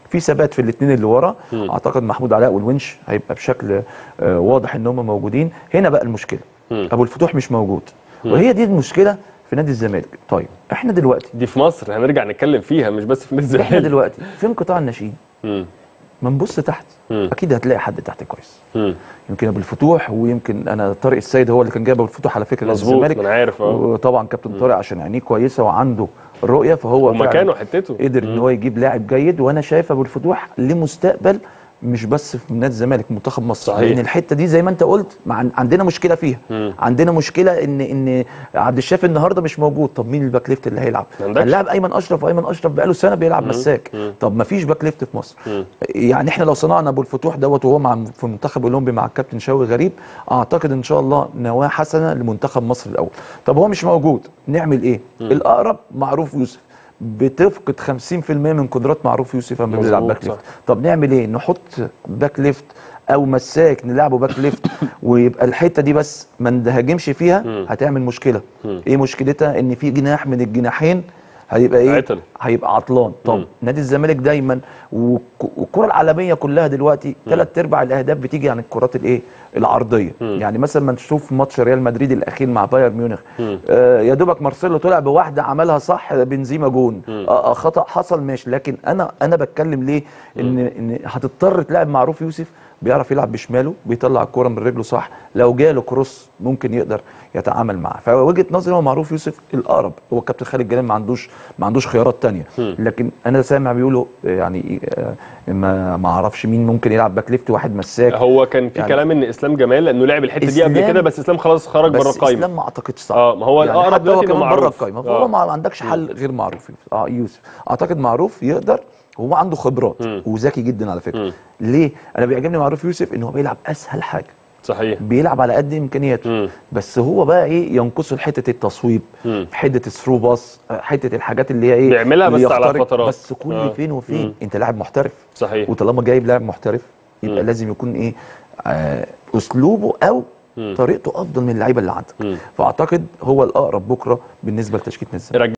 في ثبات في الاثنين اللي ورا اعتقد محمود علاء والونش هيبقى بشكل آه، واضح ان هم موجودين هنا بقى المشكله ابو الفتوح مش موجود وهي دي المشكله في نادي الزمالك طيب احنا دلوقتي دي في مصر هنرجع نتكلم فيها مش بس في نادي احنا الزمالك دلوقتي فين قطاع الناشئين مم. ما نبص تحت مم. اكيد هتلاقي حد تحت كويس مم. يمكن ابو الفتوح ويمكن انا طارق السيد هو اللي كان جايب ابو الفتوح على فكره مظبوط، الزمالك ما أنا عارف، اه. وطبعا كابتن طارق عشان عينيه كويسه وعنده رؤيه فهو فعلاً ومكانه حتته قدر ان هو يجيب لاعب جيد وانا شايف ابو الفتوح ليه مستقبل مش بس في نادي الزمالك منتخب مصر صحيح. لان الحته دي زي ما انت قلت مع عندنا مشكله فيها مم. عندنا مشكله ان ان عبد الشافي النهارده مش موجود طب مين الباك ليفت اللي هيلعب ما عندكش. هنلاعب ايمن اشرف وايمن اشرف بقاله سنه بيلعب مساك طب ما فيش باك ليفت في مصر يعني احنا لو صنعنا ابو الفتوح دوت وهو مع في المنتخب الاولمبي مع الكابتن شوقي غريب اعتقد ان شاء الله نواه حسنه لمنتخب مصر الاول طب هو مش موجود نعمل ايه الاقرب معروف يوسف بتفقد 50% من قدرات معروف يوسف لما مظبوط، بيلعب باك صح. ليفت طب نعمل ايه نحط باك ليفت او مساك نلعبه باك ليفت ويبقى الحته دي بس ما نهاجمش فيها هتعمل مشكله ايه مشكلتها ان في جناح من الجناحين هيبقى ايه عطل. هيبقى عطلان طب نادي الزمالك دايما والك- والكره العالميه كلها دلوقتي ثلاث ارباع الاهداف بتيجي عن الكرات الايه العرضيه يعني مثلا ما نشوف ماتش ريال مدريد الاخير مع بايرن ميونخ آه يا دوبك مارسيلو طلع بواحده عملها صح بنزيما جون آه آه خطا حصل ماشي لكن انا انا بتكلم ليه ان ان هتضطر تلاعب معروف يوسف بيعرف يلعب بشماله بيطلع الكرة من رجله صح لو جاله كروس ممكن يقدر يتعامل معاه فوجهه نظري هو معروف يوسف الاقرب هو كابتن خالد جلال ما عندوش ما عندوش خيارات تانية لكن انا سامع بيقولوا يعني آه، ما ما اعرفش مين ممكن يلعب باك ليفت واحد مساك هو كان في يعني- كلام ان اسلام جمال لانه لعب الحته دي قبل إسلام- كده بس اسلام خلاص خرج بره بس القايمه اسلام ما اعتقدش صح اه، ما هو الأقرب حتى هو دلوقتي كمان إنه بره معروف. القايمه اه. فهو ما عندكش حل غير معروف اه يوسف اعتقد معروف يقدر هو عنده خبرات وذكي جدا على فكره ليه انا بيعجبني معروف يوسف ان هو بيلعب اسهل حاجه صحيح بيلعب على قد امكانياته مم. بس هو بقى ايه ينقصه حته التصويب حته الثرو باص حته الحاجات اللي هي ايه بيعملها اللي بس على يخترق. فترات. بس كل اه. فين وفين انت لاعب محترف صحيح وطالما جايب لاعب محترف يبقى لازم يكون ايه آه اسلوبه او طريقته افضل من اللعيبه اللي عندك فاعتقد هو الاقرب بكره بالنسبه لتشكيله نادي الزمالك.